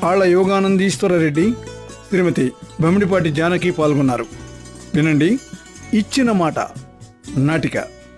ఆళ్ల యోగానందీశ్వర రెడ్డి శ్రీమతి బమిడిపాటి జానకి పాల్గొన్నారు వినండి ఇచ్చిన మాట నాటిక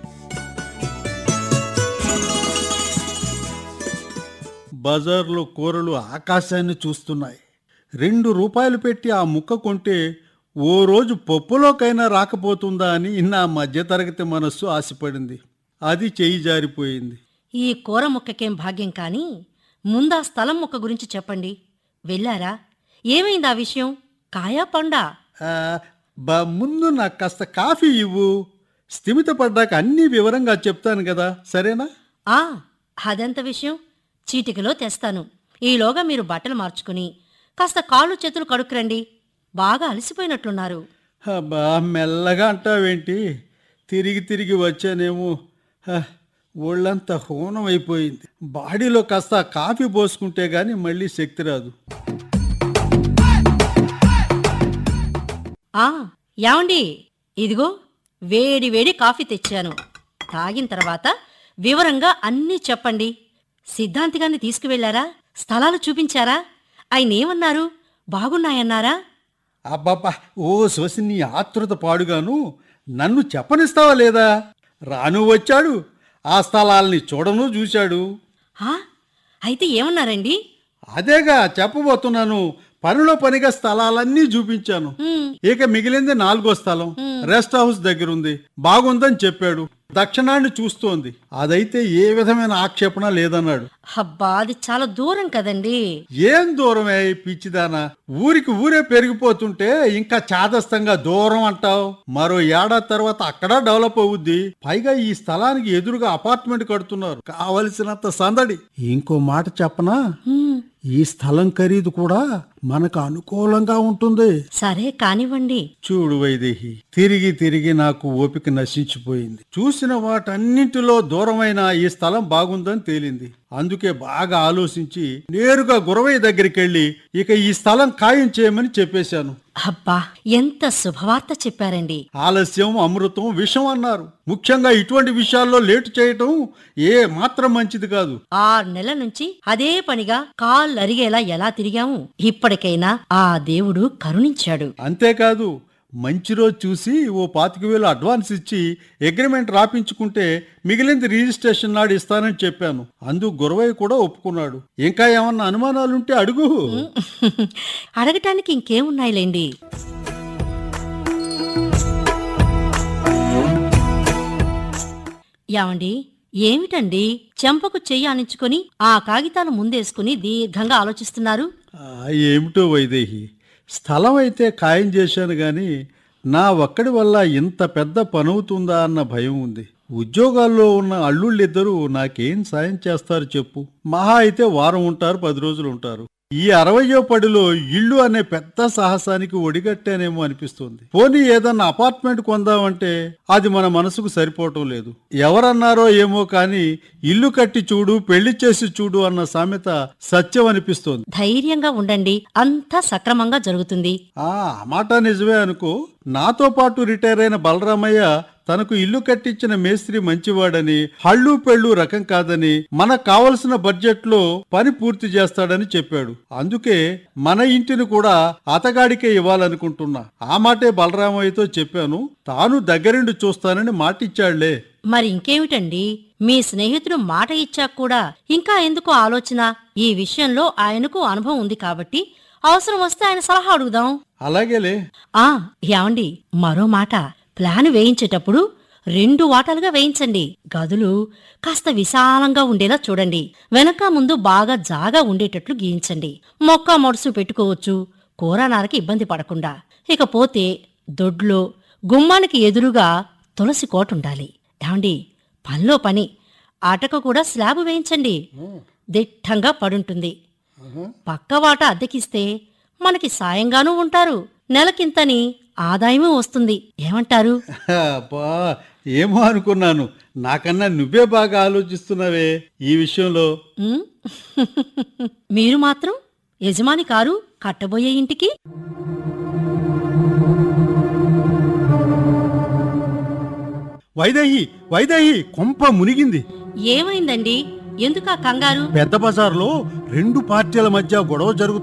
బజార్లో కూరలు ఆకాశాన్ని చూస్తున్నాయి రెండు రూపాయలు పెట్టి ఆ ముక్క కొంటే ఓ రోజు పప్పులోకైనా రాకపోతుందా అని నా మధ్యతరగతి మనస్సు ఆశపడింది అది చేయి జారిపోయింది ఈ కూర ముక్కకేం భాగ్యం కాని ముందా స్థలం ముక్క గురించి చెప్పండి వెళ్ళారా ఏమైంది ఆ విషయం కాయా పండా ఆ, బా ముందు నాకు కాస్త కాఫీ ఇవ్వు స్థిమిత పడ్డాక అన్నీ వివరంగా చెప్తాను కదా సరేనా ఆ అదెంత విషయం చీటికలో తెస్తాను ఈలోగా మీరు బట్టలు మార్చుకుని కాస్త కాళ్ళు చేతులు కడుక్కురండి బాగా అలసిపోయినట్లున్నారు అబ్బా మెల్లగా అంటావేంటి తిరిగి తిరిగి వచ్చానేమో హ, ఒళ్ళంతా హోనం అయిపోయింది బాడీలో కాస్త కాఫీ పోసుకుంటే గాని మళ్ళీ శక్తి రాదు ఆ యావండి ఇదిగో వేడి వేడి కాఫీ తెచ్చాను తాగిన తర్వాత వివరంగా అన్నీ చెప్పండి సిద్ధాంతి గారిని తీసుకువెళ్లారా స్థలాలు చూపించారా ఆయన ఏమన్నారు బాగున్నాయన్నారా అబ్బాబ్బా ఓ శోసి నీ ఆతృత పాడుగాను నన్ను చెప్పనిస్తావా లేదా రాను వచ్చాడు ఆ స్థలాల్ని చూడను చూశాడు ఆ అయితే ఏమన్నారండి అదేగా చెప్పబోతున్నాను పనిలో పనిగా స్థలాలన్నీ చూపించాను ఉమ్, ఇక మిగిలింది నాలుగో స్థలం రెస్ట్ హౌస్ దగ్గర ఉంది బాగుందని చెప్పాడు దక్షిణాన్ని చూస్తోంది అదైతే ఏ విధమైన ఆక్షేపణ లేదన్నాడు అబ్బా అది చాలా దూరం కదండి ఏం దూరమే ఈ పిచ్చిదానా ఊరికి ఊరే పెరిగిపోతుంటే ఇంకా చాదస్తంగా దూరం అంటావు మరో ఏడాది తర్వాత అక్కడ డెవలప్ అవుద్ది పైగా ఈ స్థలానికి ఎదురుగా అపార్ట్మెంట్ కడుతున్నారు కావలసినంత సందడి ఇంకో మాట చెప్పనా ఉమ్, ఈ స్థలం ఖరీదు కూడా మనకు అనుకూలంగా ఉంటుంది సరే కానివ్వండి చూడు వైదేహి తిరిగి తిరిగి నాకు ఓపిక నశించిపోయింది చూసిన వాటన్నింటిలో దూరమైన ఈ స్థలం బాగుందని తేలింది అందుకే బాగా ఆలోచించి నేరుగా గురవయ్య దగ్గరికి వెళ్ళి ఇక ఈ స్థలం ఖాయం చేయమని చెప్పేశాను అబ్బా ఎంత శుభవార్త చెప్పారండి ఆలస్యం అమృతం విషం అన్నారు ముఖ్యంగా ఇటువంటి విషయాల్లో లేటు చేయటం ఏ మాత్రం మంచిది కాదు ఆరు నెలల నుంచి అదే పనిగా కాళ్ళు అరిగేలా ఎలా తిరిగాము ఇప్పటికైనా ఆ దేవుడు కరుణించాడు అంతేకాదు మంచి రోజు చూసి ఓ పాతిక వేలు అడ్వాన్స్ ఇచ్చి అగ్రిమెంట్ రాపించుకుంటే మిగిలింది రిజిస్ట్రేషన్ నాడు ఇస్తానని చెప్పాను అందుకు గురవయ్య కూడా ఒప్పుకున్నాడు ఇంకా ఏమన్నా అనుమానాలుంటే అడుగు అడగటానికి ఇంకేమున్నాయిలేండి యావండి ఏమిటండి చెంపకు చెయ్యి ఆనించుకొని ఆ కాగితాలు ముందేసుకుని దీర్ఘంగా ఆలోచిస్తున్నారు ఆ, ఏమిటో వైదేహి స్థలం అయితే ఖాయం చేశాను గాని నా ఒక్కడి వల్ల ఇంత పెద్ద పనవుతుందా అన్న భయం ఉంది ఉద్యోగాల్లో ఉన్న అల్లుళ్ళిద్దరూ నాకేం సాయం చేస్తారు చెప్పు మహా అయితే వారం ఉంటారు పది రోజులు ఉంటారు ఈ అరవయో పడిలో ఇల్లు అనే పెద్ద సాహసానికి ఒడిగట్టానేమో అనిపిస్తుంది పోనీ ఏదన్నా అపార్ట్మెంట్ కొందామంటే అది మన మనసుకు సరిపోవటం లేదు ఎవరన్నారో ఏమో కానీ ఇల్లు కట్టి చూడు పెళ్లి చేసి చూడు అన్న సామెత సత్యం అనిపిస్తోంది ధైర్యంగా ఉండండి అంతా సక్రమంగా జరుగుతుంది ఆ ఆ మాట నిజమే అనుకో నాతో పాటు రిటైర్ అయిన బలరామయ్య తనకు ఇల్లు కట్టించిన మేస్త్రి మంచివాడని హళ్ళు పెళ్ళు రకం కాదని మనకు కావలసిన బడ్జెట్ లో పని పూర్తి చేస్తాడని చెప్పాడు అందుకే మన ఇంటిని కూడా అతగాడికే ఇవ్వాలనుకుంటున్నా ఆ మాటే బలరామయ్యతో చెప్పాను తాను దగ్గరుండి చూస్తానని మాటిచ్చాళ్లే మరి ఇంకేమిటండి మీ స్నేహితుడు మాట ఇచ్చాక కూడా ఇంకా ఎందుకు ఆలోచన ఈ విషయంలో ఆయనకు అనుభవం ఉంది కాబట్టి అవసరం వస్తే ఆయన సలహా అడుగుదాం అలాగేలే ఆ యాండి మరో మాట ప్లాన్ వేయించేటప్పుడు రెండు వాటాలుగా వేయించండి గదులు కాస్త విశాలంగా ఉండేలా చూడండి వెనక ముందు బాగా జాగా ఉండేటట్లు గీయించండి మొక్క మొడుసు పెట్టుకోవచ్చు కూరనారకి ఇబ్బంది పడకుండా ఇకపోతే దొడ్లో గుమ్మానికి ఎదురుగా తులసి కోట ఉండాలి ఏమండి పనిలో పని అటక కూడా స్లాబ్ వేయించండి దిట్టంగా పడుంటుంది పక్క వాట అద్దెకిస్తే మనకి సాయంగానూ ఉంటారు నెలకింతని ఆదాయమూ వస్తుంది ఏమంటారు అబ్బా ఏమో అనుకున్నాను నాకన్నా నువ్వే బాగా ఆలోచిస్తున్నావే ఈ విషయంలో ఉమ్? మీరు మాత్రం యజమాని కారు కట్టబోయే ఇంటికి వైదేహి వైదేహి కొంప మునిగింది ఏమైందండి ఎందుకా కంగారు పెద్ద బజార్లో రెండు పార్టీల మధ్య గొడవ జరుగుతుంది